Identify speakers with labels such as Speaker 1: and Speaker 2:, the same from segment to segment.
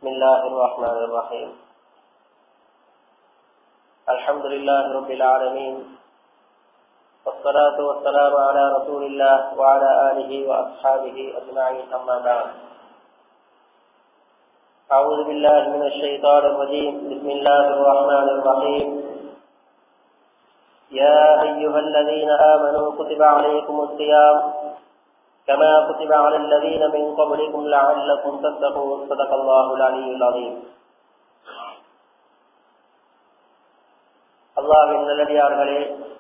Speaker 1: بسم الله الرحمن الرحيم الحمد لله رب العالمين والصلاة والسلام على رسول الله وعلى آله وأصحابه أجمعين أما بعد أعوذ بالله من الشيطان الرجيم بسم الله الرحمن الرحيم يا أيها الذين آمنوا كتب عليكم الصيام كما كتب على الذين من قبلكم لعلكم تتقون صدق الله العلي العظيم அல்லாஹின் நல்லடியார்களே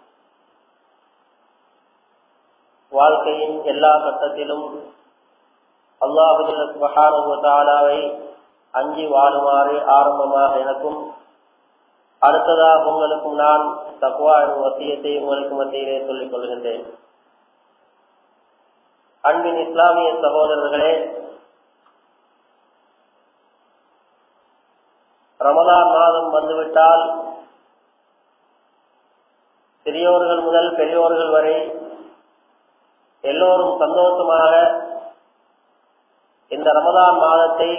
Speaker 1: வாழ்க்கையின் எல்லா கட்டத்திலும் அல்லாஹுதாலாவை அஞ்சி வாழுமாறு ஆரம்பமாக எனக்கும் அடுத்ததாக உங்களுக்கும் நான் தக்குவா எனும் வசியத்தை உங்களுக்கு மத்தியிலே சொல்லிக் கொள்கின்றேன் அன்பின் இஸ்லாமிய சகோதரர்களே ரமதான் மாதம் வந்துவிட்டால் சிறியோர்கள் முதல் பெரியோர்கள் வரை எல்லோரும் சந்தோஷமாக இந்த ரமதான் மாதத்தை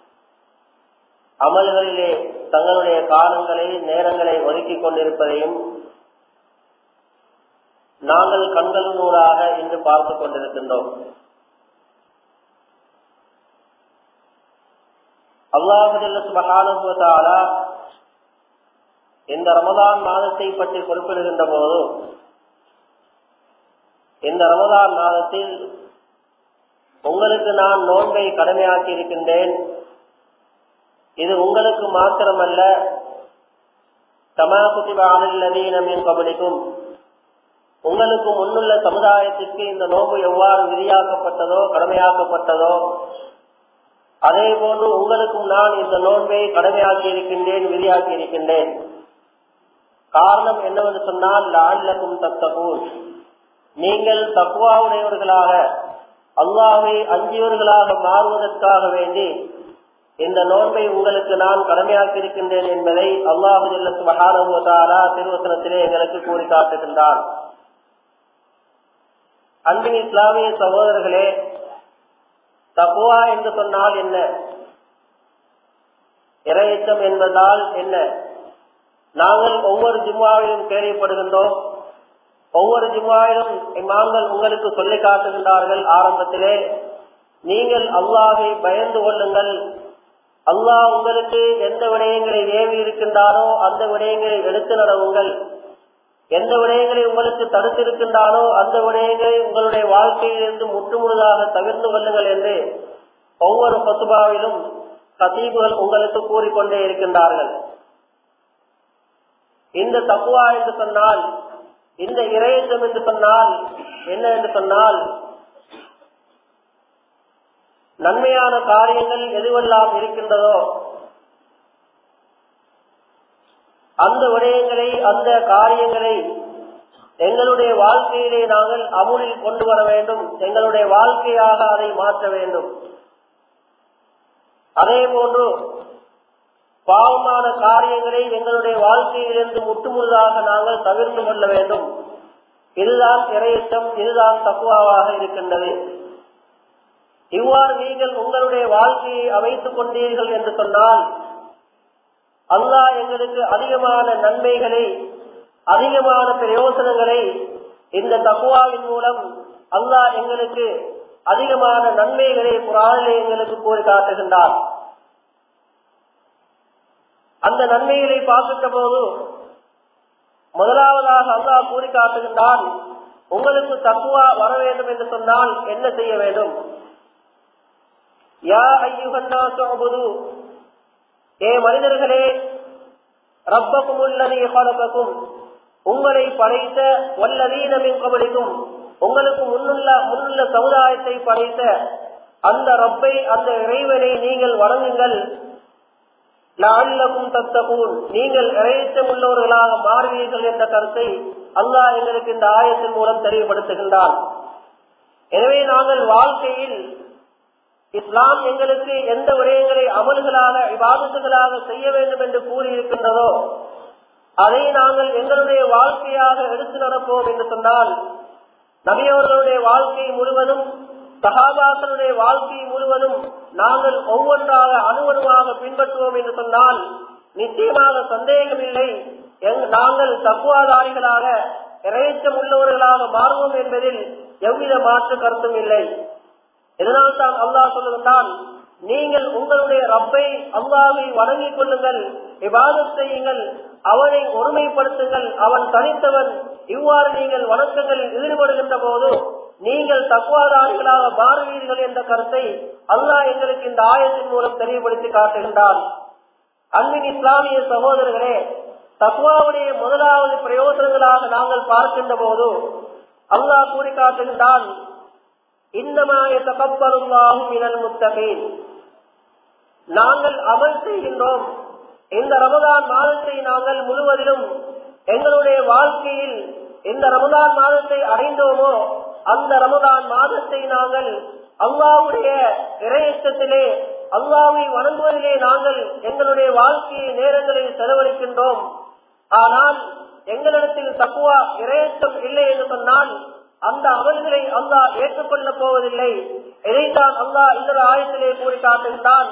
Speaker 1: அமல்களிலே தங்களுடைய காலங்களை நேரங்களை ஒதுக்கிக் கொண்டிருப்பதையும் நாங்கள் கண்களினூடாக இன்று பார்த்துக் கொண்டிருக்கின்றோம் அல்லாஹாலா இந்த ரமதான் மாதத்தை பற்றி குறிப்பிடுகின்ற போது இந்த ரமதான் மாதத்தில் உங்களுக்கு நான் நோன்பை கடமையாக்கி இருக்கின்றேன் இது உங்களுக்கு மாத்திரமல்ல தமாகுதிவானின் கபடிக்கும் உங்களுக்கு முன்னுள்ள சமுதாயத்திற்கு இந்த நோன்பு எவ்வாறு விதியாக்கப்பட்டதோ கடமையாக்கப்பட்டதோ அதே போன்று உங்களுக்கும் நான் இந்த நோன்பை கடமையாக்கி இருக்கின்றேன் விதியாக்கி இருக்கின்றேன் காரணம் என்னவென்று சொன்னால் லால்லக்கும் தத்தகூர் நீங்கள் தக்குவாவுடையவர்களாக அல்லாவை அஞ்சியவர்களாக மாறுவதற்காக வேண்டி இந்த நோன்பை உங்களுக்கு நான் கடமையாக்கி இருக்கின்றேன் என்பதை அல்லாஹு மகானவதாரா திருவசனத்திலே எங்களுக்கு கூறி காட்டுகின்றார் அன்பின் இஸ்லாமிய சகோதரர்களே தக்குவா என்று சொன்னால் என்ன இறையச்சம் என்பதால் என்ன நாங்கள் ஒவ்வொரு ஜிம்மாவிலும் கேள்விப்படுகின்றோம் ஒவ்வொரு ஜிம்மாவிலும் இமாம்கள் உங்களுக்கு சொல்லி காட்டுகின்றார்கள் ஆரம்பத்திலே நீங்கள் அல்லாவை பயந்து கொள்ளுங்கள் அல்லாஹ் உங்களுக்கு எந்த விடயங்களை ஏவி இருக்கின்றாரோ அந்த விடயங்களை எடுத்து நடவுங்கள் எந்த விடயங்களை உங்களுக்கு தடுத்திருக்கின்றானோ அந்த விடயங்களை உங்களுடைய வாழ்க்கையிலிருந்து முற்றுமுழுதாக தவிர்த்து கொள்ளுங்கள் என்று ஒவ்வொரு பசுபாவிலும் கசீபுகள் உங்களுக்கு கூறிக்கொண்டே இருக்கின்றார்கள் இந்த தப்புவா என்று சொன்னால் இந்த இறையச்சம் என்று சொன்னால் என்ன என்று சொன்னால் நன்மையான காரியங்கள் எதுவெல்லாம் இருக்கின்றதோ அந்த விடயங்களை அந்த காரியங்களை எங்களுடைய வாழ்க்கையிலே நாங்கள் அமுலில் கொண்டு வர வேண்டும் எங்களுடைய வாழ்க்கையாக அதை மாற்ற வேண்டும் அதே போன்று பாவமான காரியங்களை எங்களுடைய வாழ்க்கையிலிருந்து முட்டுமுழுதாக நாங்கள் தவிர்த்து கொள்ள வேண்டும் இதுதான் இறையச்சம் இதுதான் தக்குவாவாக இருக்கின்றது இவ்வாறு நீங்கள் உங்களுடைய வாழ்க்கையை அமைத்துக் கொண்டீர்கள் என்று சொன்னால் அல்லாஹ் எங்களுக்கு அதிகமான நன்மைகளை அதிகமான பிரயோசனங்களை இந்த தக்குவாவின் மூலம் அல்லாஹ் எங்களுக்கு அதிகமான நன்மைகளை குரானிலே எங்களுக்கு கூறி காட்டுகின்றார் அந்த நன்மைகளை பார்க்கின்ற போது முதலாவதாக அல்லாஹ் கூறி காட்டுகின்றான் உங்களுக்கு தக்குவா வர வேண்டும் என்று சொன்னால் என்ன செய்ய வேண்டும் யா ஐயுகன்னா சோபுது ஏ மனிதர்களே ரப்பக்கும் உள்ளதை ஹலபக்கும் உங்களை படைத்த வல்லதீனமின் கபடிக்கும் உங்களுக்கு முன்னுள்ள முன்னுள்ள சமுதாயத்தை படைத்த அந்த ரப்பை அந்த இறைவனை நீங்கள் வணங்குங்கள் லால்லக்கும் தத்தகூன் நீங்கள் இறையச்சம் உள்ளவர்களாக மாறுவீர்கள் என்ற கருத்தை அல்லாஹ் எங்களுக்கு இந்த ஆயத்தின் மூலம் தெளிவுபடுத்துகின்றான் எனவே நாங்கள் வாழ்க்கையில் இஸ்லாம் எங்களுக்கு எந்த விடயங்களை அமல்களாக விவாதத்துகளாக செய்ய வேண்டும் என்று கூறியிருக்கின்றதோ அதை நாங்கள் எங்களுடைய வாழ்க்கையாக எடுத்து நடப்போம் என்று சொன்னால் நபியவர்களுடைய வாழ்க்கை முழுவதும் சகாபாக்களுடைய வாழ்க்கை முழுவதும் நாங்கள் ஒவ்வொன்றாக அணுவணுவாக பின்பற்றுவோம் என்று சொன்னால் நிச்சயமாக சந்தேகமில்லை நாங்கள் தக்குவாதாரிகளாக இறைச்சம் உள்ளவர்களாக மாறுவோம் என்பதில் எவ்வித மாற்று கருத்தும் இல்லை இதனால் தான் அல்லாஹ் சொல்லுகின்றான் நீங்கள் உங்களுடைய ரப்பை அல்லாவை வணங்கிக் கொள்ளுங்கள் விவாதம் செய்யுங்கள் அவனை ஒருமைப்படுத்துங்கள் அவன் தனித்தவன் இவ்வாறு நீங்கள் வணக்கங்களில் ஈடுபடுகின்ற போது நீங்கள் தக்குவாதாரிகளாக மாறுவீர்கள் என்ற கருத்தை அல்லாஹ் எங்களுக்கு இந்த ஆயத்தின் மூலம் தெளிவுபடுத்தி காட்டுகின்றான் அன்பின் இஸ்லாமிய சகோதரர்களே தக்குவாவுடைய முதலாவது பிரயோஜனங்களாக நாங்கள் பார்க்கின்ற போது அல்லாஹ் கூறி காட்டுகின்றான் இன்னமாய தகப்பலுல்லாகும் இனல் முத்தகீன் நாங்கள் அமல் செய்கின்றோம் இந்த ரமதான் மாதத்தை நாங்கள் முழுவதிலும் எங்களுடைய வாழ்க்கையில் இந்த ரமதான் மாதத்தை அடைந்தோமோ அந்த ரமதான் மாதத்தை நாங்கள் அல்லாவுடைய இறையச்சத்திலே அல்லாவை வணங்குவதிலே நாங்கள் எங்களுடைய வாழ்க்கையை நேரங்களை செலவழிக்கின்றோம் ஆனால் எங்களிடத்தில் தக்குவா இறையச்சம் இல்லை என்று சொன்னால் அந்த அமல்களை அல்லாஹ் ஏற்றுக்கொள்ளப் போவதில்லை இதைத்தான் அல்லாஹ் இந்த ஆயத்திலே கூறி காட்டுகின்றான்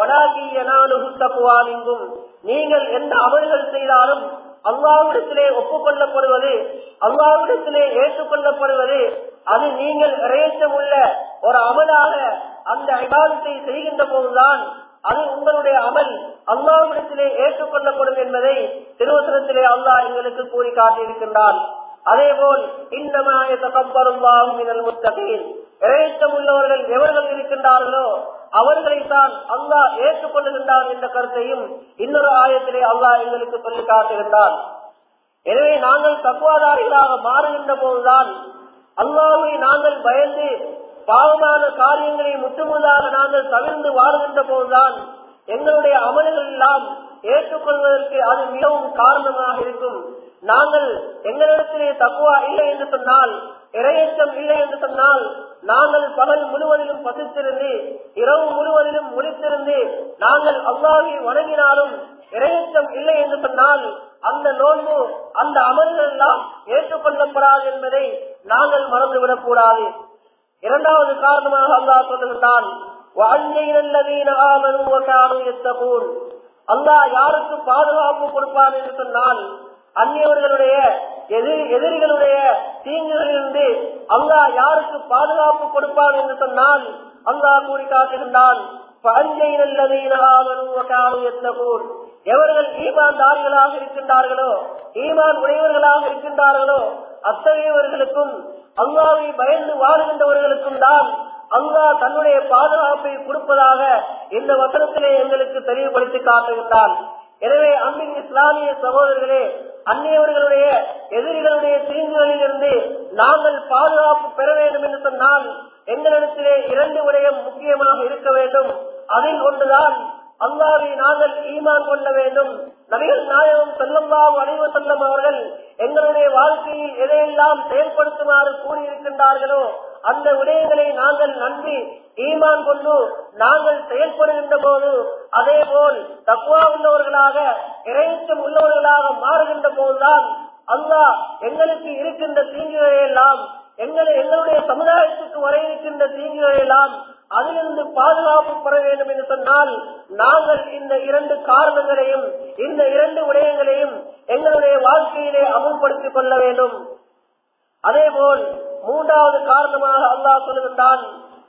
Speaker 1: தக்குவாவிங்கும் நீங்கள் எந்த அமல்கள் செய்தாலும் அல்லாவிடத்திலே ஒப்புக்கொள்ளப்படுவது அல்லாவிடத்திலே ஏற்றுக்கொள்ளப்படுவது அது நீங்கள் இறையச்சம் உள்ள ஒரு அமலாக அந்த விவாதத்தை செய்கின்ற போதுதான் அது உங்களுடைய அமல் அல்லாவிடத்திலே ஏற்றுக்கொள்ளப்படும் என்பதை திருவசனத்திலே அல்லாஹ் எங்களுக்கு கூறி காட்டியிருக்கின்றான் அதேபோல் இன்னமாய தகப்பருவாகும் மினல் முத்தகையில் இறைச்சம் உள்ளவர்கள் எவர்கள் இருக்கின்றார்களோ அவர்களைத்தான் அல்லாஹ் ஏற்றுக்கொள்ளுகின்றான் என்ற கருத்தையும் இன்னொரு ஆயத்திலே அல்லாஹ் எங்களுக்கு சொல்லி காட்டுகின்றான் எனவே நாங்கள் தக்குவாதாரிகளாக மாறுகின்ற போதுதான் அல்லாஹை நாங்கள் பயந்து பாவமான காரியங்களை முற்றுமுழுதாக நாங்கள் தவிர்ந்து வாழ்கின்ற போதுதான் எங்களுடைய அமல்கள் எல்லாம் ஏற்றுக்கொள்வதற்கு அது மிகவும் காரணமாக இருக்கும் நாங்கள் எங்களிடத்திலே தக்குவா இல்லை என்று சொன்னால் இரையச்சம் இல்லை என்று சொன்னால் நாங்கள் பகல் முழுவதிலும் பசித்திருந்து இரவு முழுவதிலும் முடித்திருந்து நாங்கள் அல்லாவை வணங்கினாலும் இரையச்சம் இல்லை என்று சொன்னால் அந்த நோன்பு அந்த அமல்கள் எல்லாம் ஏற்றுக்கொள்ளப்படாது என்பதை நாங்கள் மறந்துவிடக் கூடாது இரண்டாவது காரணமாக அல்லாஹ் சொல்லுகின்றான் அல்லாஹ் யாருக்கு பாதுகாப்பு கொடுப்பான் என்று சொன்னால் அந்நியவர்களுடைய எதிரி எதிரிகளுடைய தீங்குகளிலிருந்து அல்லாஹ் யாருக்கு பாதுகாப்பு கொடுப்பான் என்று சொன்னால் அல்லாஹ் கூறி காட்டுகின்றான் எவர்கள் ஈமான்தாரிகளாக இருக்கின்றார்களோ ஈமான் உடையவர்களாக இருக்கின்றார்களோ அத்தகையவர்களுக்கும் அல்லாவை பயந்து வாழ்கின்றவர்களுக்கும் தான் அல்லாஹ் தன்னுடைய பாதுகாப்பை கொடுப்பதாக இந்த வசனத்திலே எங்களுக்கு தெளிவுபடுத்தி காட்டுகின்றான் எனவே அன்பின் இஸ்லாமிய சகோதரர்களே அந்நியவர்களுடைய எதிரிகளுடைய தீங்குகளில் இருந்து நாங்கள் பாதுகாப்பு பெற வேண்டும் என்று சொன்னால் எங்களிடத்திலே இரண்டு விடயம் முக்கியமாக இருக்க வேண்டும் அதில் ஒன்றுதான் அல்லாவை நாங்கள் ஈமான் கொள்ள வேண்டும் நபிகள் நாயகம் செல்லம்பாவு அடைவு செல்லும் அவர்கள் எங்களுடைய வாழ்க்கையில் எதையெல்லாம் செயல்படுத்துமாறு கூறியிருக்கின்றார்களோ அந்த விடயங்களை நாங்கள் நன்றி ஈமான் கொண்டு நாங்கள் செயல்படுகின்ற போது அதே போல் தக்குவா உள்ளவர்களாக இறைச்சம் உள்ளவர்களாக மாறுகின்ற போதுதான் அல்லாஹ் எங்களுக்கு இருக்கின்ற தீங்குகளை எல்லாம் எங்களை எங்களுடைய சமுதாயத்துக்கு வர இருக்கின்ற தீங்குகளை எல்லாம் அதிலிருந்து பாதுகாப்பு பெற வேண்டும் என்று சொன்னால் நாங்கள் இந்த இரண்டு காரணங்களையும் இந்த இரண்டு விடயங்களையும் எங்களுடைய வாழ்க்கையிலே அமுல்படுத்திக் கொள்ள வேண்டும் அதேபோல் மூன்றாவது காரணமாக அல்லாஹ் சொல்லுகின்றான்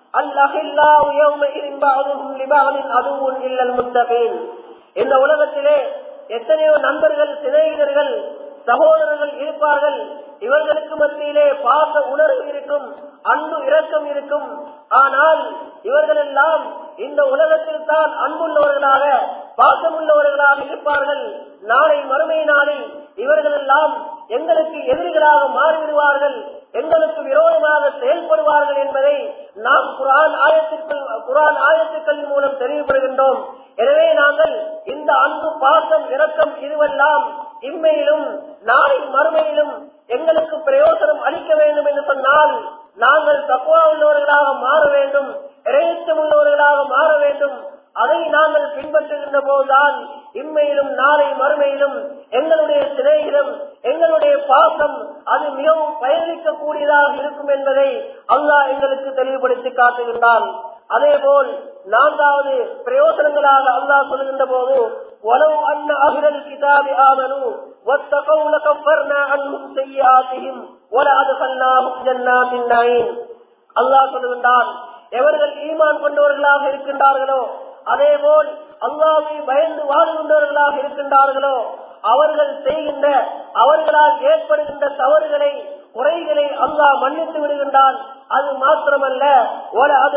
Speaker 1: இந்த உலகத்திலே எத்தனையோ நண்பர்கள் சிநேகிதர்கள் சகோதரர்கள் இருப்பார்கள் இவர்களுக்கு மத்தியிலே பாச உணர்வு இருக்கும் அன்பு இரக்கம் இருக்கும் ஆனால் இவர்கள் எல்லாம் இந்த உலகத்தில் தான் அன்புள்ளவர்களாக பாசமுள்ளவர்களாக இருப்பார்கள் நாளை மறுமை நாளில் இவர்கள் எல்லாம் எங்களுக்கு எதிரிகளாக மாறிவிடுவார்கள் எங்களுக்கு விரோதமாக செயல்படுவார்கள் என்பதை நாம் குரான் ஆயத்திற்குள் குரான் ஆயத்துக்கள் மூலம் தெளிவுபடுகின்றோம் எனவே நாங்கள் இந்த அன்பு பாசம் இரக்கம் இதுவெல்லாம் இம்மையிலும் நாளை மறுமையிலும் எங்களுக்கு பிரயோசனம் அளிக்க வேண்டும் என்று சொன்னால் நாங்கள் தக்குவா உள்ளவர்களாக மாற வேண்டும் இறையச்சம் உள்ளவர்களாக மாற வேண்டும் அதை நாங்கள் பின்பற்றுகின்ற போதுதான் இம்மையிலும் நாளை மறுமையிலும் எங்களுடைய சிநேகிதம் எங்களுடைய பாசம் அது மிகவும் பயணிக்க கூடியதாக இருக்கும் என்பதை அல்லாஹ் எங்களுக்கு தெளிவுபடுத்தி காட்டுகின்றான் அதே போல் நான்காவது பிரயோசனங்களாக அல்லாஹ் சொல்கின்ற போது ولو أن أهل الكتاب آمنوا واتقوا لكفرنا عنهم سيئاتهم ولأدخلناهم جنات النعيم அல்லாஹ் சொல்லுகின்றான் எவர்கள் ஈமான் கொண்டவர்களாக இருக்கின்றார்களோ அதே போல் அல்லாவை பயந்து வாழ்கின்றவர்களாக இருக்கின்றார்களோ அவர்கள் செய்கின்ற அவர்களால் ஏற்படுகின்ற தவறுகளை குறைகளை அல்லாஹ் மன்னித்து விடுகின்றான் அது மாத்திரமல்ல ஒரு அது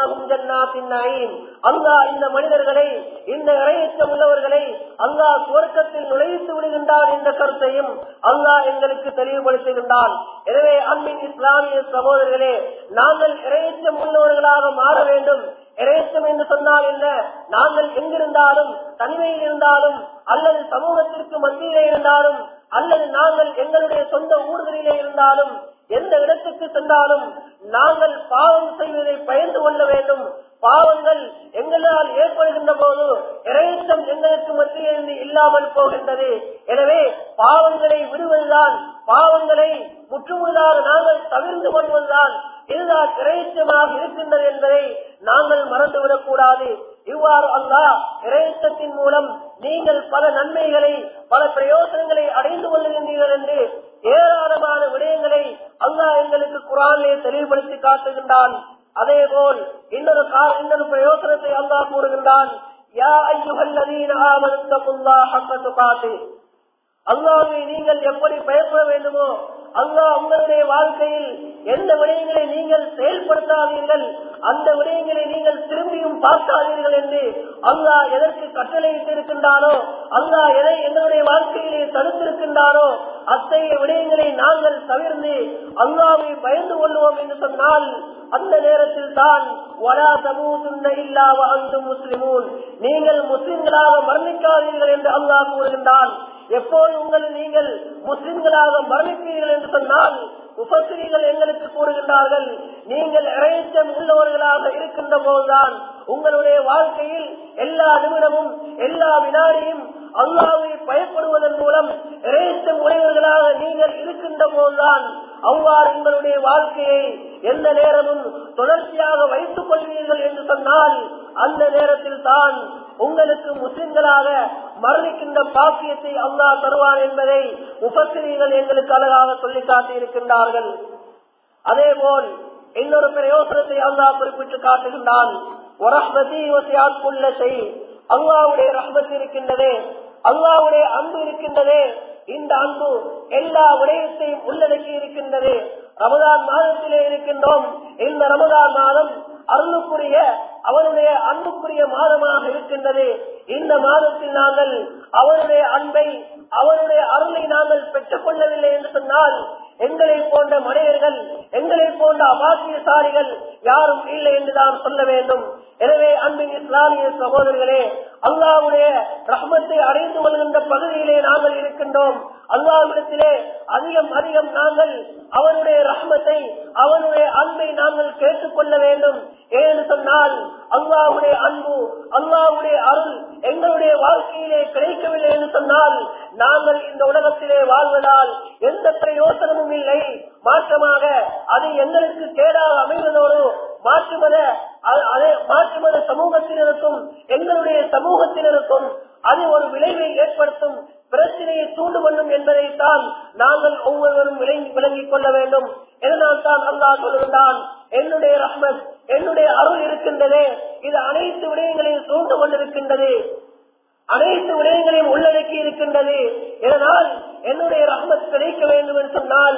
Speaker 1: அல்லாஹ் இந்த மனிதர்களை இந்த இறையச்சம் உள்ளவர்களை அல்லாஹ் சுவர்க்கத்தில் நுழைத்து விடுகின்றான் என்ற கருத்தையும் அல்லாஹ் எங்களுக்கு தெளிவுபடுத்துகின்றான் எனவே அன்பின் இஸ்லாமிய சகோதரர்களே நாங்கள் இறையச்சம் உள்ளவர்களாக மாற வேண்டும் இறையச்சம் என்று சொன்னால் என்ன நாங்கள் எங்கிருந்தாலும் தனிமையில் இருந்தாலும் அல்லது சமூகத்திற்கு மத்தியிலே இருந்தாலும் அல்லது நாங்கள் எங்களுடைய சொந்த ஊர்களிலே இருந்தாலும் எந்த இடத்துக்கு சென்றாலும் நாங்கள் பாவம் செய்வதை பயந்து கொள்ள வேண்டும் பாவங்கள் எங்களால் ஏற்படுகின்ற போது இறையச்சம் எங்களுக்கு மத்தியிலிருந்து இல்லாமல் போகின்றது எனவே பாவங்களை விடுவதுதான் பாவங்களை முற்றுமுழுதாக நாங்கள் தவிர்த்து கொள்வதுதான் இதுதான் இறையச்சமாக இருக்கின்றது என்பதை நாங்கள் மறந்துவிடக் கூடாது இவ்வாறு அல்லாஹ் இறையச்சத்தின் மூலம் நீங்கள் பல நன்மைகளை பல பிரயோசனங்களை அடைந்து கொள்ளுகின்றீர்கள் என்று ஏராளமான விடயங்களை அல்லாஹ் எங்களுக்கு குரானிலே தெளிவுபடுத்தி காட்டுகின்றான் அதே போல் இன்னொரு கா- இன்னொரு பிரயோசனத்தை அல்லாஹ் கூறுகின்றான் யா ஐயுகல்லதீன ஆமனுத்தகுல்லாஹ் ஹக்க துகாத்தி அல்லாவை நீங்கள் எப்படி பயப்பட வேண்டுமோ அல்லாஹ் உங்களுடைய வாழ்க்கையில் எந்த விடயங்களை நீங்கள் செயல்படுத்தாதீர்கள் அந்த விடயங்களை நீங்கள் திரும்பியும் பார்க்காதீர்கள் என்று அல்லாஹ் எதற்கு கட்டளையிட்டு இருக்கின்றானோ அல்லாஹ் எதை எங்களுடைய வாழ்க்கையிலே தடுத்திருக்கின்றானோ அத்தகைய விடயங்களை நாங்கள் தவிர்ந்து அல்லாவை பயந்து கொள்வோம் என்று சொன்னால் அந்த நேரத்தில் தான் வலா தமூதுன்ன இல்லா வஅன்தும் முஸ்லிமூன் நீங்கள் முஸ்லிம்களாக மரணிக்காதீர்கள் என்று அல்லாஹ் கூறுகின்றான் எப்போது உங்கள் நீங்கள் முஸ்லிம்களாக மரணிப்பீர்கள் என்று சொன்னால் உபசிரிகள் எங்களுக்கு கூறுகின்றார்கள் நீங்கள் இறைச்சம் உள்ளவர்களாக இருக்கின்ற போதுதான் உங்களுடைய வாழ்க்கையில் எல்லா நிமிடமும் எல்லா வினாடியும் அல்லாவை பயப்படுவதன் மூலம் இறைச்சம் உடையவர்களாக நீங்கள் இருக்கின்ற போதுதான் அவ்வாறு உங்களுடைய வாழ்க்கையை எந்த நேரமும் தொடர்ச்சியாக வைத்துக் கொள்வீர்கள் என்று சொன்னால் அந்த நேரத்தில் தான் உங்களுக்கு முஸ்லிம்களாக மரணிக்கின்ற பாக்கியத்தை அல்லாஹ் தருவான் என்பதை முபத்திரிகள் எங்களுக்கு அழகாக சொல்லி காட்டி இருக்கின்றார்கள் அதே போல் இன்னொரு பிரயோசனத்தை அல்லாஹ் குறிப்பிட்டு காட்டுகின்றான் அல்லாவுடைய ரஹ்மத் இருக்கின்றதே அல்லாவுடைய அன்பு இருக்கின்றதே இந்த அன்பு எல்லா விடயத்தையும் உள்ளடக்கி இருக்கின்றது ரமதான் மாதத்திலே இருக்கின்றோம் இந்த ரமதான் மாதம் அருளுக்குரிய அவனுடைய அன்புக்குரிய மாதமாக இருக்கின்றது இந்த மாதத்தில் நாங்கள் அவனுடைய அன்பை அவனுடைய அருளை நாங்கள் பெற்றுக் கொள்ளவில்லை என்று சொன்னால் எங்களை போன்ற மனிதர்கள் எங்களை போன்ற அபாக்கியசாலிகள் யாரும் இல்லை என்று நாம் சொல்ல வேண்டும் எனவே அன்பின் இஸ்லாமிய சகோதரர்களே அல்லாவுடைய ரஹ்மத்தை அடைந்து கொள்கின்ற பகுதியிலே நாங்கள் இருக்கின்றோம் அல்லாவிடத்திலே அதிகம் அதிகம் நாங்கள் அவனுடைய ரஹ்மத்தை அவனுடைய அன்பை நாங்கள் கேட்டுக்கொள்ள வேண்டும் ஏன்னு சொன்னால் அல்லாவுடைய அன்பு அல்லாவுடைய அருள் எங்களுடைய வாழ்க்கையிலே கிடைக்கவில்லை என்று சொன்னால் நாங்கள் இந்த உலகத்திலே வாழ்வதால் எந்த பிரயோசனமும் இல்லை மாற்றமாக அது எங்களுக்கு கேடாக அமைவதோடு மாற்றுமத அதே மாற்றுமத சமூகத்தினருக்கும் எங்களுடைய சமூகத்தினருக்கும் அது ஒரு விளைவை ஏற்படுத்தும் பிரச்சனையை தூண்டு கொள்ளும் என்பதைத்தான் நாங்கள் ஒவ்வொருவரும் விளங்கி விளங்கிக் கொள்ள வேண்டும் இதனால் தான் அல்லாஹ் சொல்லுகின்றான் என்னுடைய ரஹ்மத் என்னுடைய அருள் இருக்கின்றதே இது அனைத்து விடயங்களையும் தூண்டு கொண்டிருக்கின்றது அனைத்து விடயங்களையும் உள்ளடக்கி இருக்கின்றது இதனால் என்னுடைய ரஹ்மத் கிடைக்க வேண்டும் என்று சொன்னால்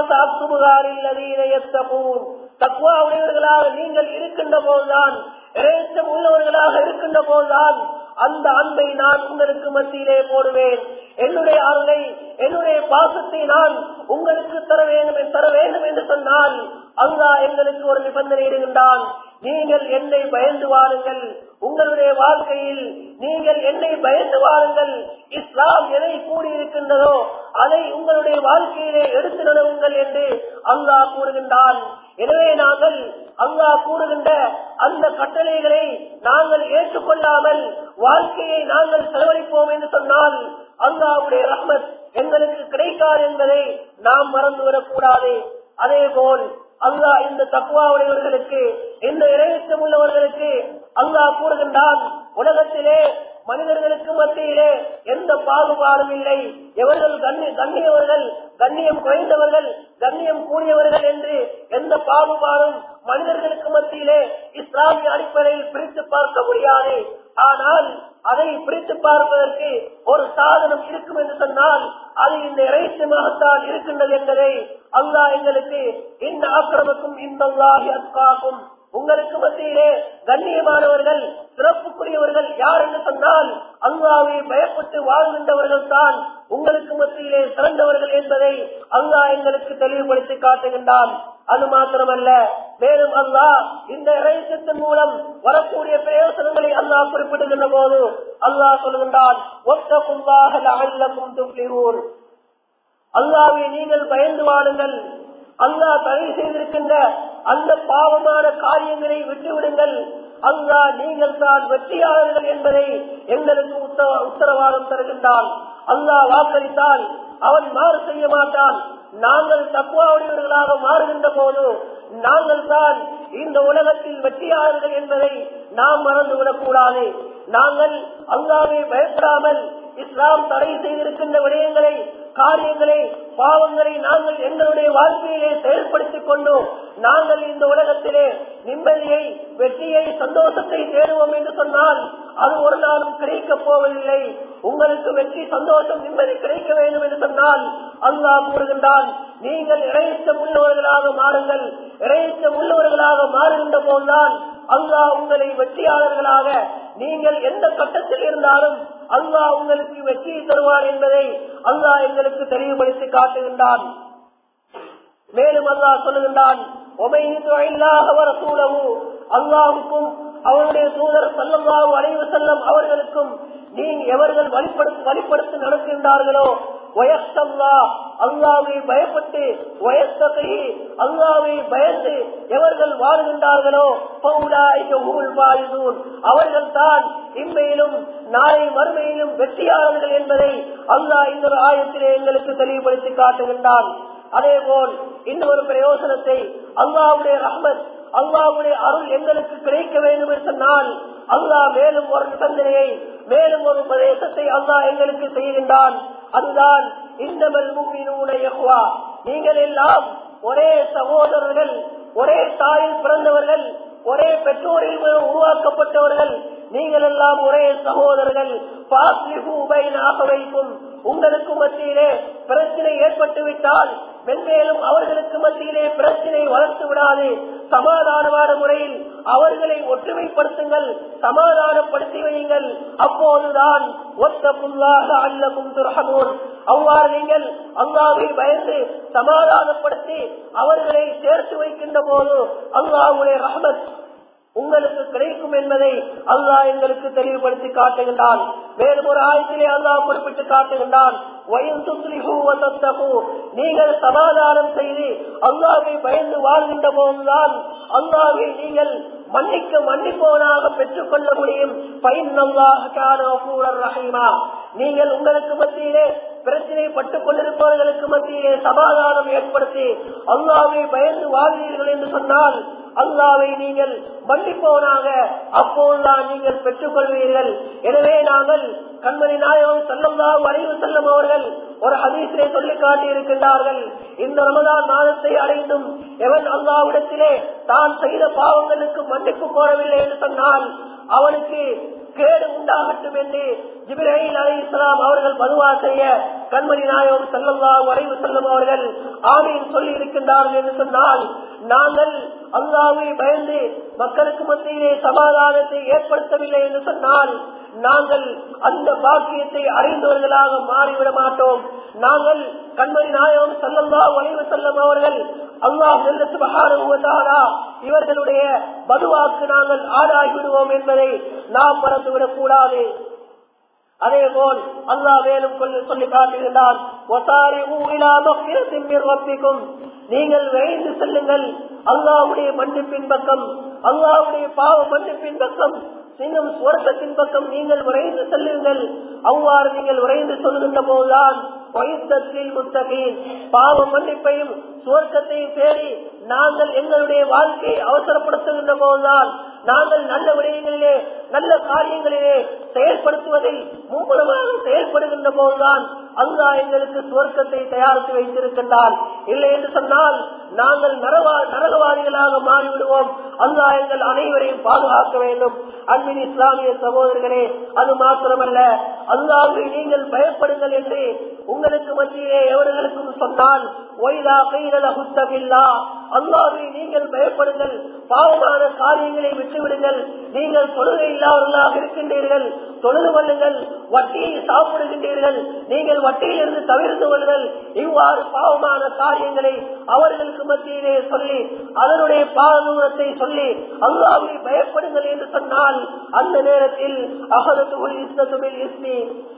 Speaker 1: தக்குவா உடையவர்களாக நீங்கள் இருக்கின்ற போதுதான் இறைச்சம் உள்ளவர்களாக இருக்கின்ற போதுதான் அந்த அன்பை நான் உங்களுக்கு மத்தியிலே போடுவேன் என்னுடைய அருளை என்னுடைய பாசத்தை நான் உங்களுக்கு தர வேண்டும் தர வேண்டும் என்று சொன்னால் அல்லா எங்களுக்கு ஒரு நிபந்தனை இடுகின்றான் நீங்கள் என்னை பயந்து வாருங்கள் உங்களுடைய வாழ்க்கையில் நீங்கள் என்னை பயந்து வாருங்கள் இஸ்லாம் எதை கூடியிருக்கின்றதோ அதை உங்களுடைய வாழ்க்கையிலே எடுத்து நடவுங்கள் என்று அல்லாஹ் கூறுகின்றான் எனவே நாங்கள் அல்லாஹ் கூறுகின்ற அந்த கட்டளைகளை நாங்கள் ஏற்றுக்கொள்ளாமல் வாழ்க்கையை நாங்கள் செலவழிப்போம் என்று சொன்னால் அல்லாவுடைய ரஹ்மத் எங்களுக்கு கிடைக்காது என்பதை நாம் மறந்துவிடக் கூடாது அதே போல் அல்லாஹ் இந்த தக்குவாவுடையவர்களுக்கு இந்த இறையச்சம் உள்ளவர்களுக்கு அல்லாஹ் கூறுகின்றான் உலகத்திலே மனிதர்களுக்கு மத்தியிலே எந்த பாகுபாடும் இல்லை எவர்கள் கண்ணி கண்ணியவர்கள் கண்ணியம் குறைந்தவர்கள் கண்ணியம் கூடியவர்கள் என்று எந்த பாகுபாடும் மனிதர்களுக்கு மத்தியிலே இஸ்லாமிய அடிப்படையில் பிரித்து பார்க்க முடியாது ஆனால் அதை பிரித்து பார்ப்பதற்கு ஒரு சாதனம் இருக்கும் என்று சொன்னால் அது இந்த இறைச்சமாகத்தான் இருக்கின்றது என்பதை அல்லாஹ் எங்களுக்கு இந்த ஆக்கிரமக்கும் இந்த அத்காக்கும் உங்களுக்கு மத்தியிலே கண்ணியமானவர்கள் சிறப்புக்குரியவர்கள் யார் என்று சொன்னால் அல்லாவை பயப்பட்டு வாழ்கின்றவர்கள் தான் உங்களுக்கு மத்தியிலே சிறந்தவர்கள் என்பதை அல்லாஹ் எங்களுக்கு தெளிவுபடுத்தி காட்டுகின்றான் அது மாத்திரமல்ல மேலும் அல்லாஹ் இந்த இறைச்சத்தின் மூலம் வரக்கூடிய பிரயோசனங்களை அல்லாஹ் குறிப்பிடுகின்ற போது அல்லாஹ் சொல்கின்றான் அல்லாவை நீங்கள் பயந்து வாடுங்கள் அல்லாஹ் தடை செய்திருக்கின்ற அந்த பாவமான காரியங்களை விட்டுவிடுங்கள் அல்லாஹ் நீங்கள் தான் வெற்றியாளர்கள் என்பதை எங்களுக்கு உத்தரவாதம் தருகின்றான் அல்லாஹ் வாக்களித்தால் அவன் மாறு செய்ய மாட்டான் நாங்கள் தக்குவாவுடையவர்களாக மாறுகின்ற போது நாங்கள் தான் இந்த உலகத்தில் வெற்றியாளர்கள் என்பதை நாம் மறந்துவிடக் கூடாது நாங்கள் அல்லாவை பயப்படாமல் இஸ்லாம் தடை செய்திருக்கின்ற விடயங்களை காரியங்களை பாவங்களை நாங்கள் எங்களுடைய வாழ்க்கையிலே செயல்படுத்திக் கொண்டு நாங்கள் இந்த உலகத்திலே நிம்மதியை வெற்றியை சந்தோஷத்தை தேடுவோம் என்று சொன்னால் அது ஒரு நாளும் கிடைக்கப் போவதில்லை உங்களுக்கு வெற்றி சந்தோஷம் நிம்மதி கிடைக்க வேண்டும் என்று சொன்னால் அல்லாஹ் கூறுகின்றான் நீங்கள் இறையச்சம் உள்ளவர்களாக மாறுங்கள் இறையச்சம் உள்ளவர்களாக மாறுகின்ற போதுதான் அல்லாஹ் உங்களை வெற்றியாளர்களாக நீங்கள் எந்த கட்டத்தில் இருந்தாலும் அல்லாஹ் உங்களுக்கு வெற்றியை தருவார் என்பதை அல்லாஹ் எங்களுக்கு தெளிவுபடுத்தி காட்டுகின்றான் மேலும் அல்லாஹ் சொல்லுகின்றான் அல்லாஹுக்கும் அவருடைய தூதர் சல்லல்லாஹு அலைவு செல்லம் அவர்களுக்கும் நீ எவர்கள் வழிபடுத்து வழிபடுத்தி நடக்கின்றார்களோ வயசல்லா அல்லாவை பயப்பட்டு வயசத்தை அல்லாவை பயந்து எவர்கள் வாழ்கின்றார்களோ அவர்கள் தான் இம்மையிலும் நாளை மறுமையிலும் வெற்றியாளர்கள் என்பதை அல்லாஹ் இந்த ஆயத்திலே எங்களுக்கு தெளிவுபடுத்தி காட்டுகின்றான் அதே போல் இன்னொரு பிரயோசனத்தை அல்லாவுடைய ரஹ்மத் அல்லாவுடைய அருள் எங்களுக்கு கிடைக்க வேண்டும் என்று சொன்னால் அல்லாஹ் மேலும் ஒரு நிபந்தனையை மேலும் ஒரு உபதேசத்தை அல்லாஹ் எங்களுக்கு செய்கின்றான் அதுதான் இன்னமல் யஹ்வா நீங்கள் எல்லாம் ஒரே சகோதரர்கள் ஒரே தாயில் பிறந்தவர்கள் ஒரே பெற்றோரில் உருவாக்கப்பட்டவர்கள் நீங்கள் எல்லாம் ஒரே சகோதரர்கள் வைக்கும் உங்களுக்கு மத்தியிலே பிரச்சனை ஏற்பட்டு விட்டால் மென்மேலும் அவர்களுக்கு மத்தியிலே பிரச்சனை வளர்த்து விடாது சமாதானமான முறையில் அவர்களை ஒற்றுமைப்படுத்துங்கள் சமாதானப்படுத்தி வையுங்கள் அப்போதுதான் ஒத்த புல்லாக அல்லக்கும் துரகமோன் அவ்வாறு நீங்கள் அல்லாவை பயந்து சமாதானப்படுத்தி அவர்களை சேர்த்து வைக்கின்ற போது அல்லாவுடைய ரஹமத் உங்களுக்கு கிடைக்கும் என்பதை அல்லாஹ் எங்களுக்கு தெளிவுபடுத்தி காட்டுகின்றான் மேலும் ஒரு ஆயத்திலே அல்லாஹ் குறிப்பிட்டு காட்டுகின்றான் நீங்கள் சமாதானம் செய்து அல்லாவை பயந்து வாழ்கின்ற போதுதான் அல்லாவை நீங்கள் மன்னிக்க மன்னிப்பவனாக பெற்றுக் கொள்ள முடியும் ரஹீமா நீங்கள் உங்களுக்கு மத்தியிலே பிரச்சனை பட்டுக் கொண்டிருப்பவர்களுக்கு மத்தியிலே சமாதானம் ஏற்படுத்தி அல்லாவை பயந்து வாழ்வீர்கள் என்று சொன்னால் அல்லாவை நீங்கள் மன்னிப்பவனாக அப்போதுதான் நீங்கள் பெற்றுக் கொள்வீர்கள் எனவே நாங்கள் கண்மணி நாயகம் செல்லம்தா அறிவு செல்லும் அவர்கள் ஒரு ஹதீஸிலே சொல்லி காட்டி இருக்கின்றார்கள் இந்த ரமதான் மாதத்தை அடைந்தும் எவன் அல்லாவிடத்திலே தான் செய்த பாவங்களுக்கு மன்னிப்பு கோரவில்லை என்று சொன்னால் அவனுக்கு கேடு உண்டாகட்டும் என்று ஜிபிரஹில் அலி இஸ்லாம் அவர்கள் மதுவா செய்ய கண்மணி நாயகம் செல்லல்லா வரைவு செல்லும் அவர்கள் ஆமீன் சொல்லி இருக்கின்றார்கள் என்று சொன்னால் நாங்கள் அல்லாவை பயந்து மக்களுக்கு மத்தியிலே சமாதானத்தை ஏற்படுத்தவில்லை என்று சொன்னால் நாங்கள் அந்த பாக்கியத்தை அறிந்தவர்களாக மாறிவிட மாட்டோம் நாங்கள் கண்மணி நாயகம் செல்லல்லா வளைவு செல்லும் அவர்கள் அல்லாஹ் சுபகாரா இவர்களுடைய பதுவாக்கு நாங்கள் ஆளாகிவிடுவோம் என்பதை நாம் மறந்துவிடக் கூடாது அதே போல் அல்லாஹ் மேலும் சொல்லி காட்டுகின்றான் நீங்கள் விரைந்து செல்லுங்கள் அல்லாவுடைய மன்னிப்பின் பக்கம் அல்லாவுடைய பாவ மன்னிப்பின் பக்கம் இன்னும் சுவர்க்கத்தின் பக்கம் நீங்கள் விரைந்து செல்லுங்கள் அவ்வாறு நீங்கள் விரைந்து சொல்லுகின்ற போதுதான் முத்தகீன் பாவ மன்னிப்பையும் சுவர்க்கத்தையும் தேடி நாங்கள் எங்களுடைய வாழ்க்கையை அவசரப்படுத்துகின்ற போதுதான் நாங்கள் நல்ல விடயங்களிலே நல்ல காரியங்களிலே செயல்படுத்துவதை மும்முரமாக செயல்படுகின்ற போதுதான் அல்லாஹ் எங்களுக்கு சுவர்க்கத்தை தயாரித்து வைத்திருக்கின்றான் இல்லை என்று சொன்னால் நாங்கள் நரவா நரகவாதிகளாக மாறிவிடுவோம் அல்லாஹ் எங்கள் அனைவரையும் பாதுகாக்க வேண்டும் அன்பின் இஸ்லாமிய சகோதரர்களே அது மாத்திரமல்ல அல்லாஹை நீங்கள் பயப்படுங்கள் என்று உங்களுக்கு மத்தியிலே எவர்களுக்கும் சொன்னால் ஒய்தா கைரல குத்தமில்லா அல்லாவை நீங்கள் பயப்படுங்கள் பாவமான காரியங்களை விட்டுவிடுங்கள் நீங்கள் தொழுகை இல்லாதவர்களாக இருக்கின்றீர்கள் தொழுது கொள்ளுங்கள் வட்டியை சாப்பிடுகின்றீர்கள் நீங்கள் வட்டியிலிருந்து தவிர்த்து கொள்ளுங்கள் இவ்வாறு பாவமான காரியங்களை அவர்களுக்கு மத்தியிலே சொல்லி அதனுடைய பாவத்தை சொல்லி அல்லாவை பயப்படுங்கள் என்று சொன்னால் அந்த நேரத்தில் அகலத்துகள் இஸ்லத்துமில் இஸ்மி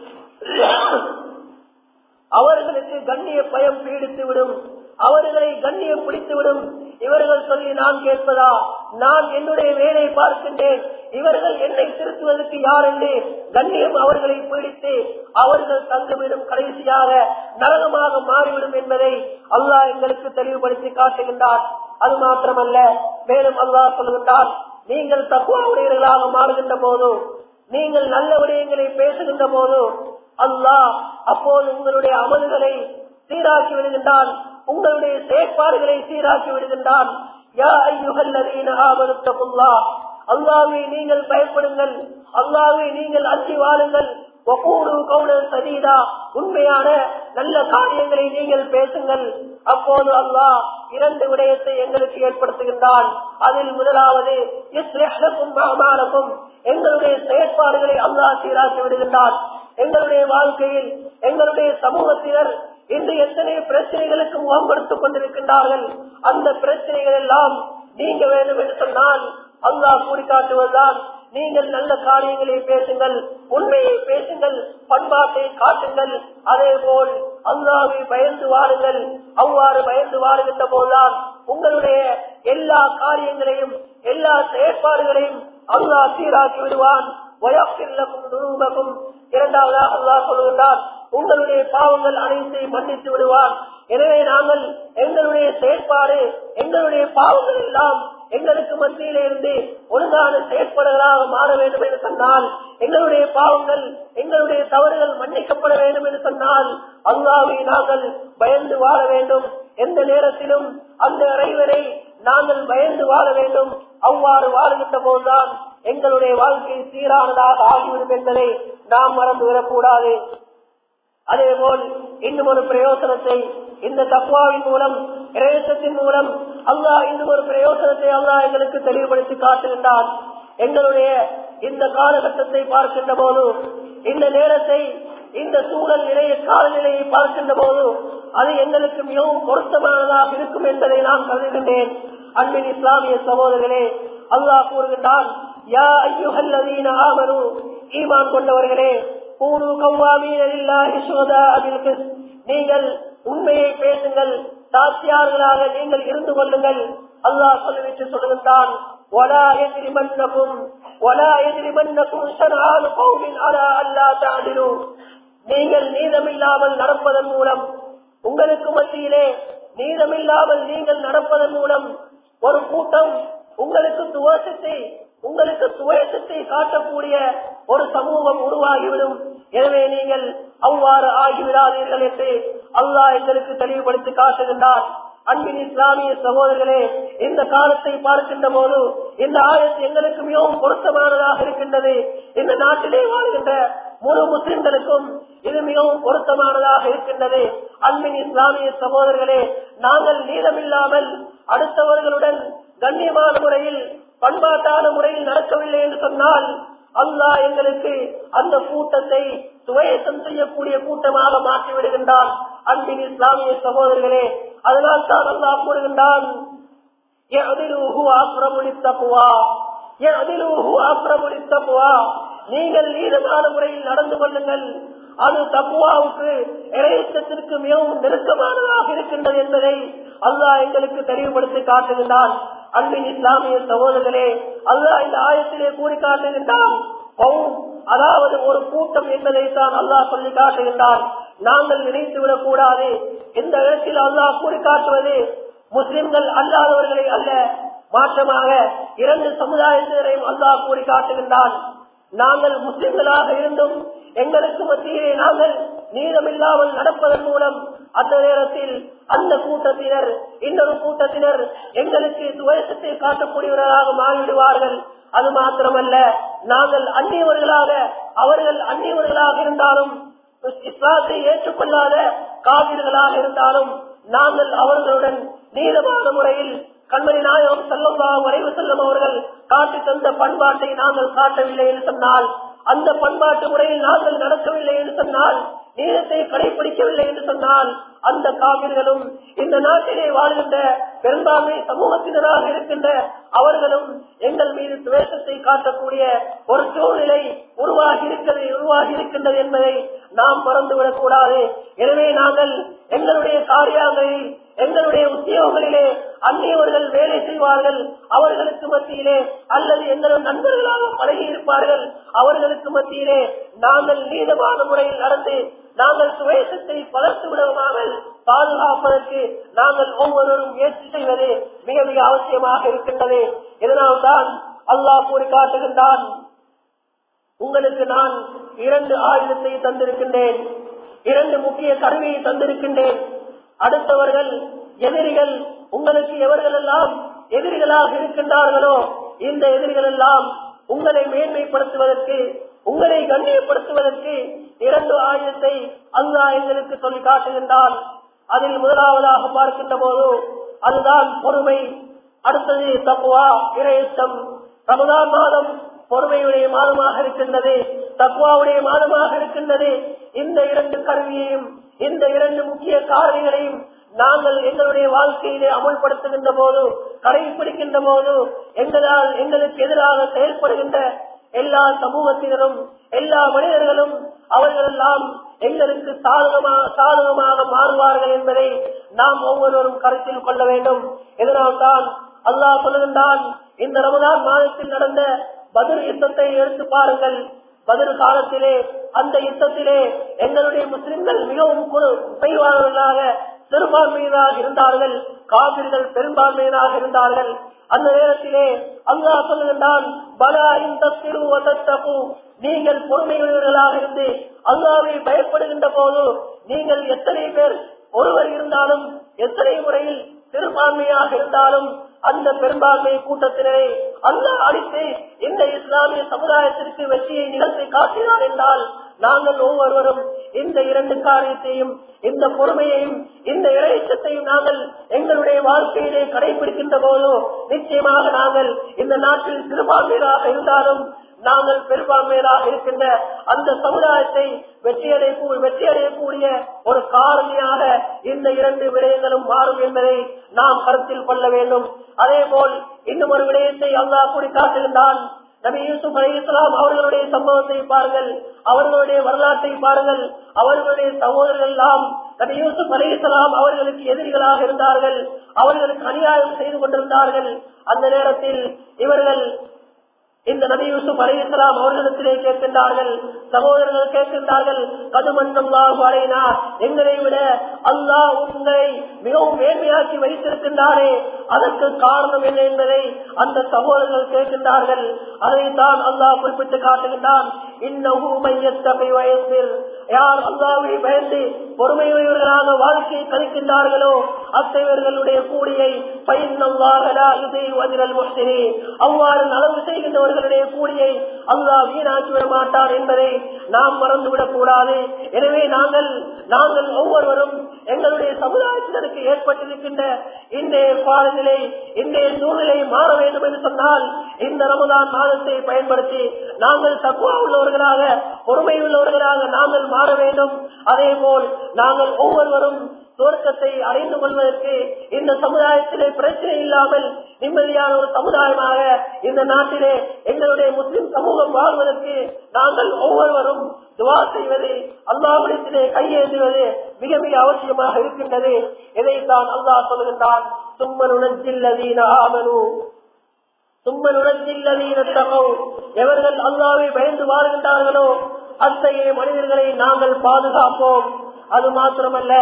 Speaker 1: அவர்களுக்கு கண்ணிய பயம் பீடித்து விடும் அவர்களை கண்ணியம் பிடித்துவிடும் இவர்கள் சொல்லி நான் கேட்பதா நான் என்னுடைய வேலை பார்க்கின்றேன் இவர்கள் என்னை திருத்துவதற்கு யார் என்று கண்ணியம் அவர்களை பீடித்து அவர்கள் தங்குவிடும் கடைசியாக நரகமாக மாறிவிடும் என்பதை அல்லாஹ் எங்களுக்கு தெளிவுபடுத்தி காட்டுகின்றார் அது மாத்திரமல்ல மேலும் அல்லாஹ் சொல்கின்றார் நீங்கள் தக்குவாவுடையவர்களாக மாறுகின்ற போது நீங்கள் நல்ல விடயங்களை பேசுகின்ற போது அல்லாஹ் அப்போது உங்களுடைய அமல்களை சீராக்கி விடுகின்றான் உங்களுடைய செயற்பாடுகளை சீராக்கி விடுகின்றான் அல்லாவை நீங்கள் பயப்படுங்கள் அல்லாவை நீங்கள் அஞ்சி வாழுங்கள் சதீதா உண்மையான நல்ல காரியங்களை நீங்கள் பேசுங்கள் அப்போது அல்லாஹ் இரண்டு விடயத்தை எங்களுக்கு ஏற்படுத்துகின்றான் அதில் முதலாவது அமானக்கும் எங்களுடைய செயற்பாடுகளை அல்லாஹ் சீராக்கி விடுகின்றான் எங்களுடைய வாழ்க்கையில் எங்களுடைய சமூகத்தினர் இன்று எத்தனை பிரச்சனைகளுக்கு முகம் கொடுத்துக் கொண்டிருக்கின்றார்கள் அந்த பிரச்சனைகள் எல்லாம் நீங்க வேண்டும் என்று சொன்னால் அல்லாஹ் கூறி காட்டுவதுதான் நீங்கள் நல்ல காரியங்களை பேசுங்கள் உண்மையை பேசுங்கள் பண்பாட்டை காட்டுங்கள் அதே போல் அல்லாவை பயந்து வாருங்கள் அவ்வாறு பயந்து வாழுகின்ற போதுதான் உங்களுடைய எல்லா காரியங்களையும் எல்லா செயற்பாடுகளையும் அல்லாஹ் சீராக்கி விடுவான் இரண்டாவதாக அல்லாஹ் சொல்லுகின்றான் உங்களுடைய பாவங்கள் அனைத்தையும் மன்னித்து விடுவான் எனவே நாங்கள் எங்களுடைய செயற்பாடு எங்களுடைய பாவங்கள் எல்லாம் எங்களுக்கு மத்தியில இருந்து ஒழுங்கான செயற்பாடுகளாக மாற வேண்டும் என்று சொன்னால் எங்களுடைய பாவங்கள் எங்களுடைய தவறுகள் மன்னிக்கப்பட வேண்டும் என்று சொன்னால் அல்லாவை நாங்கள் பயந்து வாழ வேண்டும் எந்த நேரத்திலும் அந்த இறைவனை நாங்கள் பயந்து வாழ வேண்டும் அவ்வாறு வாழுகின்ற போதுதான் எங்களுடைய வாழ்க்கை சீரானதாக ஆகிவிடும் என்பதை நாம் மறந்து விடக்கூடாது அதே போல் இன்னும் ஒரு பிரயோசனத்தை இந்த தக்குவாவின் மூலம் பிரயோசனத்தின் மூலம் அல்லாஹ் இன்னும் ஒரு பிரயோசனத்தை அல்லாஹ் எங்களுக்கு தெளிவுபடுத்தி காட்டுகின்றான் எங்களுடைய இந்த காலகட்டத்தை பார்க்கின்ற போது இந்த நேரத்தை இந்த சூழல் நிலைய காலநிலையை பார்க்கின்ற போது அது எங்களுக்கு மிகவும் பொருத்தமானதாக இருக்கும் என்பதை நான் கருதுகின்றேன் அன்பின் இஸ்லாமிய சகோதரர்களே அல்லாஹ் கூறுகின்றான் யா ஐயுஹல்லதீன ஆமனு ஈமான் கொண்டவர்களே கூணு கவ்வாமீனில்லாஹி சுகதா அதில் நீங்கள் உண்மையை பேசுங்கள் சாட்சியார்களாக நீங்கள் இருந்து கொள்ளுங்கள் அல்லாஹ் சொல்லிவிட்டு சொல்லுகின்றான் ولا يجرمنكم ولا يجرمنكم شنآن قوم على ألا تعدلوا நீங்கள் நீதமில்லாமல் நடப்பதன் மூலம் உங்களுக்கு மத்தியிலே நீதமில்லாமல் நீங்கள் நடப்பதன் மூலம் ஒரு கூட்டம் உங்களுக்கு துவசத்தை உங்களுக்கு சுவேசத்தை காட்டக்கூடிய ஒரு சமூகம் உருவாகிவிடும் எனவே நீங்கள் அவ்வாறு ஆகிவிடாதீர்கள் என்று அல்லாஹ் எங்களுக்கு தெளிவுபடுத்தி காட்டுகின்றார் அன்பின் இஸ்லாமிய சகோதரர்களே இந்த காலத்தை பார்க்கின்ற போது இந்த ஆயத்து எங்களுக்கு மிகவும் பொருத்தமானதாக இருக்கின்றது இந்த நாட்டிலே வாழ்கின்ற முழு முஸ்லிம்களுக்கும் இது மிகவும் பொருத்தமானதாக இருக்கின்றது அன்பின் இஸ்லாமிய சகோதரர்களே நாங்கள் நீளமில்லாமல் அடுத்தவர்களுடன் கண்ணியமான முறையில் பண்பாட்டான முறையில் நடக்கவில்லை என்று சொன்னால் அல்லாஹ் எங்களுக்கு அந்த கூட்டத்தை துவயசம் செய்யக்கூடிய கூட்டமாக மாற்றி விடுகின்றான் அன்பின் இஸ்லாமிய சகோதரர்களே அதனால் தான் அல்லாஹ் கூறுகின்றான் நீங்கள் நீதமான முறையில் நடந்து கொள்ளுங்கள் அது தக்குவாவுக்கு இறையச்சத்திற்கு மிகவும் நெருக்கமானதாக இருக்கின்றது என்பதை அல்லாஹ் எங்களுக்கு தெளிவுபடுத்தி காட்டுகின்றான் அன்பின் இஸ்லாமிய சகோதரர்களே அல்லாஹ் இந்த ஆயத்திலே கூறி காட்டுகின்றான் கௌம், அதாவது ஒரு கூட்டம் என்பதை தான் அல்லாஹ் சொல்லி காட்டுகின்றான் நாங்கள் நினைத்து விடக் கூடாது இந்த இடத்தில் அல்லாஹ் கூறி காட்டுவது முஸ்லிம்கள் அல்லாதவர்களை அல்ல மாற்றமாக இரண்டு சமுதாயத்தினரையும் அல்லாஹ் கூறி காட்டுகின்றான் நாங்கள் முஸ்லிம்களாக இருந்தும் எங்களுக்கு மத்தியிலே நாங்கள் நீளமில்லாமல் நடப்பதன் மூலம் அந்த நேரத்தில் அந்த கூட்டத்தினர் இன்னொரு கூட்டத்தினர் எங்களுக்கு துவேஷத்தை காட்டக்கூடியவர்களாக மாறிவிடுவார்கள் அது மாத்திரமல்ல நாங்கள் அந்நியவர்களாக அவர்கள் அந்நியவர்களாக இருந்தாலும் இஸ்லாத்தை ஏற்றுக்கொள்ளாத காவிர்களாக இருந்தாலும் நாங்கள் அவர்களுடன் நீளமான முறையில் கண்மணி நாயகம் செல்லம்பா வரைவு செல்லும் அவர்கள் காட்டி தந்த பண்பாட்டை நாங்கள் காட்டவில்லை என்று சொன்னால் அந்த பண்பாட்டு முறையில் நாங்கள் நடக்கவில்லை என்று சொன்னால் நீளத்தை கடைபிடிக்கவில்லை என்று சொன்னால் அந்த காவிர்களும் இந்த நாட்டிலே வாழ்கின்ற பெரும்பான்மை சமூகத்தினராக இருக்கின்ற அவர்களும் எங்கள் மீது துவேஷத்தை காட்டக்கூடிய ஒரு சூழ்நிலை உருவாகி இருக்கிறது உருவாகி இருக்கின்றது என்பதை நாம் மறந்துவிடக் கூடாது எனவே நாங்கள் எங்களுடைய காரியாங்களில் எங்களுடைய உத்தியோகங்களிலே அந்நியவர்கள் வேலை செய்வார்கள் அவர்களுக்கு மத்தியிலே அல்லது எங்களும் நண்பர்களாக பழகி இருப்பார்கள் அவர்களுக்கு மத்தியிலே நாங்கள் நீதமான முறையில் நடந்து நாங்கள் சுவேசத்தை வளர்த்து விடாமல் பாதுகாப்பதற்கு நாங்கள் ஒவ்வொருவரும் முயற்சி செய்வது மிக மிக அவசியமாக இருக்கின்றது இதனால்தான் அல்லாஹ் கூறி காட்டுகின்றான் உங்களுக்கு நான் இரண்டு ஆயுதத்தை தந்திருக்கின்றேன் இரண்டு முக்கிய கருவியை தந்திருக்கின்றேன் அடுத்தவர்கள் எதிரிகள் உங்களுக்கு எவர்கள் எல்லாம் எதிரிகளாக இருக்கின்றார்களோ இந்த எதிரிகள் எல்லாம் உங்களை மேன்மைப்படுத்துவதற்கு உங்களை கண்ணியப்படுத்துவதற்கு இரண்டு ஆயுதத்தை அல்லாஹ் எங்களுக்கு சொல்லி காட்டுகின்றான் அதில் முதலாவதாக பார்க்கின்ற போது அதுதான் பொறுமை அடுத்தது தப்புவா இரையச்சம் ரமதான் மாதம் பொறுமையுடைய மாதமாக இருக்கின்றது தக்குவாவுடைய மாதமாக இருக்கின்றது இந்த இரண்டு கருவியையும் இந்த இரண்டு முக்கிய காரணிகளையும் நாங்கள் எங்களுடைய வாழ்க்கையிலே அமுல்படுத்துகின்ற போது கடைபிடிக்கின்ற போது எங்களால் எங்களுக்கு எதிராக செயல்படுகின்ற எல்லா சமூகத்தினரும் எல்லா மனிதர்களும் அவர்கள் எல்லாம் எங்களுக்கு சாதகமாக சாதகமாக மாறுவார்கள் என்பதை நாம் ஒவ்வொருவரும் கருத்தில் கொள்ள வேண்டும் இதனால்தான் அல்லாஹ் சொல்லுகின்றான் இந்த ரமதான் மாதத்தில் நடந்த பதில் யுத்தத்தை எடுத்து பாருங்கள் பதில் காலத்திலே அந்த யுத்தத்திலே எங்களுடைய முஸ்லிம்கள் மிகவும் குறைவானவர்களாக சிறுபான்மையினராக இருந்தார்கள் காவிர்கள் பெரும்பான்மையினராக இருந்தார்கள் அந்த நேரத்திலே அல்லாஹ் சொல்லுகின்றான் பலாயின் தத்திரு நீங்கள் பொறுமையுள்ளவர்களாக இருந்து அல்லாவை பயப்படுகின்ற போது நீங்கள் எத்தனை பேர் ஒருவர் இருந்தாலும் எத்தனை முறையில் சிறுபான்மையாக இருந்தாலும் அந்த பெரும்பான்மை கூட்டத்தினரை அல்லாஹ் அடித்து இந்த இஸ்லாமிய சமுதாயத்திற்கு வெற்றியை நிகழ்த்தி காட்டினார் என்றால் நாங்கள் ஒவ்வொருவரும் இந்த இரண்டு காரியத்தையும் இந்த பொறுமையையும் இந்த இறைச்சத்தையும் நாங்கள் எங்களுடைய வாழ்க்கையிலே கடைபிடிக்கின்ற போதோ நிச்சயமாக நாங்கள் இந்த நாட்டில் சிறுபான்மையராக இருந்தாலும் நாங்கள் பெரும்பான்மையராக இருக்கின்ற அந்த சமுதாயத்தை வெற்றியடைய வெற்றியடையக்கூடிய ஒரு காரணியாக இந்த இரண்டு விடயங்களும் மாறும் என்பதை நாம் கருத்தில் கொள்ள வேண்டும் அதே போல் இன்னும் ஒரு விடயத்தை அல்லாஹ் கூறி காட்டுகின்றான் நபி யூசுப் அலி இஸ்லாம் அவர்களுடைய சம்பவத்தை பாருங்கள் அவர்களுடைய வரலாற்றை பாருங்கள் அவர்களுடைய சகோதரர்கள் எல்லாம் நபி யூசுப் அலி இஸ்லாம் அவர்களுக்கு எதிரிகளாக இருந்தார்கள் அவர்களுக்கு அநியாயம் செய்து கொண்டிருந்தார்கள் அந்த நேரத்தில் இவர்கள் இந்த நபி யூசுப் அலி இஸ்லாம் அவர்களிடத்திலே கேட்கின்றார்கள் சகோதரர்கள் கேட்கின்றார்கள் கதுமன்னம் அலைனா எங்களை விட அல்லாஹ் உங்களை மிகவும் மேன்மையாக்கி வைத்திருக்கின்றாரே அதற்கு காரணம் என்ன என்பதை அந்த சகோதரர்கள் கேட்கின்றார்கள் அதைத்தான் அல்லாஹ் குறிப்பிட்டு காட்டுகின்றான் யார் அல்லாவை பயந்து பொறுமையுடையவர்களாக வாழ்க்கையை கழிக்கின்றார்களோ அத்தகையவர்களுடைய கூலியை அவ்வாறு நலவு செய்கின்றவர்களுடைய கூலியை அல்லாஹ் வீணாக்கிவிட மாட்டார் என்பதை நாம் மறந்துவிடக் கூடாது எனவே நாங்கள் நாங்கள் ஒவ்வொருவரும் எங்களுடைய சமுதாயத்தினருக்கு ஏற்பட்டிருக்கின்ற இன்றைய பாடநிலை இன்றைய சூழ்நிலை மாற வேண்டும் என்று சொன்னால் இந்த ரமதான் மாதத்தை பயன்படுத்தி நாங்கள் தக்குவா உள்ளவர்களாக பொறுமை உள்ளவர்களாக நாங்கள் மாற வேண்டும் அதே போல் நாங்கள் ஒவ்வொருவரும் சுவர்க்கத்தை அடைந்து கொள்வதற்கு இந்த சமுதாயத்திலே பிரச்சனை இல்லாமல் நிம்மதியான ஒரு சமுதாயமாக இந்த நாட்டிலே எங்களுடைய முஸ்லிம் சமூகம் வாழ்வதற்கு நாங்கள் ஒவ்வொருவரும் துவா செய்வது அல்லாவிடத்திலே கையேந்துவது மிக மிக அவசியமாக இருக்கின்றது இதைத்தான் அல்லாஹ் சொல்கின்றான் சும்மனுணஞ்சில்லதீன ஆமனு எவர்கள் அல்லாவை பயந்து வாழ்கின்றார்களோ அத்தகைய மனிதர்களை நாங்கள் பாதுகாப்போம் அது மாத்திரமல்ல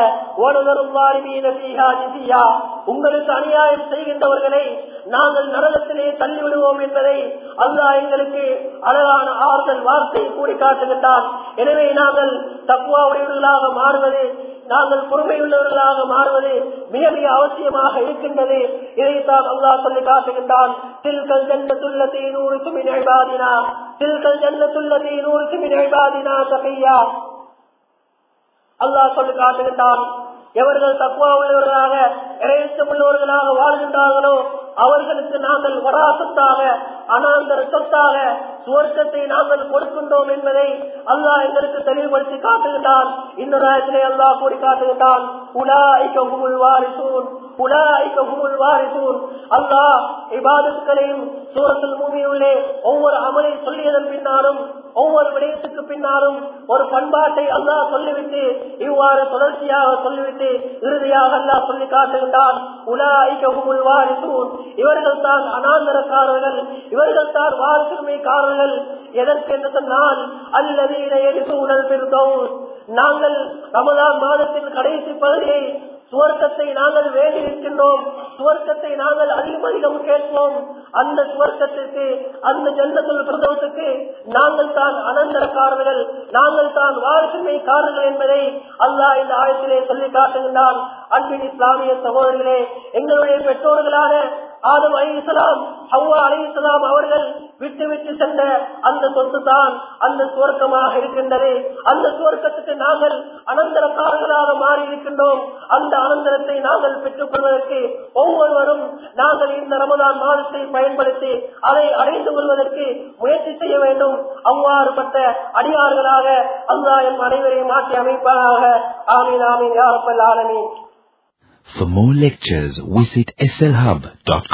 Speaker 1: உங்களுக்கு அநியாயம் செய்கின்றவர்களை நாங்கள் நரகத்திலே தள்ளிவிடுவோம் என்பதை அல்லாஹ் எங்களுக்கு அழகான ஆறுதல் வார்த்தை கூடி காட்டுகின்றான் எனவே நாங்கள் தக்குவாவுடையவர்களாக மாறுவது நாங்கள் பொறுமையுள்ளவர்களாக மாறுவது மிக மிக அவசியமாக இருக்கின்றது இதைத்தான் அல்லாஹ் சொல்லி காட்டுகின்றான் தில்கல் ஜன்னத்துள்ளத்தை நூறுக்கு மினைபாதினா தில்கல் ஜன்னத்துள்ளத்தை நூறுக்கு மினைபாதினா தகையா அல்லாஹ் சொல்லி காட்டுகின்றான் எவர்கள் தக்குவா உள்ளவர்களாக இறையச்சம் உள்ளவர்களாக வாழ்கின்றார்களோ அவர்களுக்கு நாங்கள் வராசத்தாக அனாந்தர சொத்தாக சுவர்க்கத்தை நாங்கள் கொடுக்கின்றோம் என்பதை அல்லாஹ் எங்களுக்கு தெளிவுபடுத்தி காட்டுகின்றான் இன்னொரு இடத்திலே அல்லாஹ் கூறி காட்டுகின்றான் உலாய்க்க குமுல் வாரிசூன் உலாய்க்க குமுல் வாரிசூன் அல்லாஹ் இபாதத்துக்களையும் சூரத்தில் பூமியுள்ளே ஒவ்வொரு அமலை சொல்லியதன் பின்னாலும் ஒவ்வொரு விடயத்துக்கு பின்னாலும் ஒரு பண்பாட்டை அல்லாஹ் சொல்லிவிட்டு இவ்வாறு தொடர்ச்சியாக சொல்லிவிட்டு இறுதியாக அல்லாஹ் சொல்லி காட்டுகின்றான் உலாய்க்க குமுல் வாரிசூன் இவர்கள் தான் அனாந்தரக்காரர்கள் இவர்கள் தான் வாழ்க்கைக்காரர்கள் எதற்கு என்று சொன்னால் அல்லது உடல் பெருந்தோம் நாங்கள் ரமதான் மாதத்தின் கடைசி பகுதியை சுவர்க்கத்தை நாங்கள் வேண்டி இருக்கின்றோம் சுவர்க்கத்தை நாங்கள் அதிகம் அதிகம் கேட்போம் அந்த சுவர்க்கத்திற்கு அந்த ஜன்னத்துள் பிரதவத்துக்கு நாங்கள் தான் அனந்தரக்காரர்கள் நாங்கள் தான் வாரிசுமைக்காரர்கள் என்பதை அல்லாஹ் இந்த ஆயத்திலே சொல்லி காட்டுகின்றான் அன்பின் இஸ்லாமிய சகோதரர்களே எங்களுடைய பெற்றோர்களான ஆதம் அலிசலாம் ஹவ்வா அலிசலாம் அவர்கள் விட்டு விட்டு சென்ற அந்த சொத்து தான் அந்த சுவர்க்கமாக இருக்கின்றது அந்த சுவர்க்கத்துக்கு நாங்கள் அனந்தரக்காரர்களாக மாறி இருக்கின்றோம் அந்த அனந்தரத்தை நாங்கள் பெற்றுக் கொள்வதற்கு ஒவ்வொருவரும் நாங்கள் இந்த ரமதான் மாதத்தை பயன்படுத்தி அதை அடைந்து கொள்வதற்கு முயற்சி செய்ய வேண்டும் அவ்வாறுபட்ட அடியார்களாக அல்லாயம் அனைவரையும் மாற்றி அமைப்பாக ஆமீன் ஆமீன் யாரப்பல் ஆலமீன்
Speaker 2: For more lectures, visit slhub.com.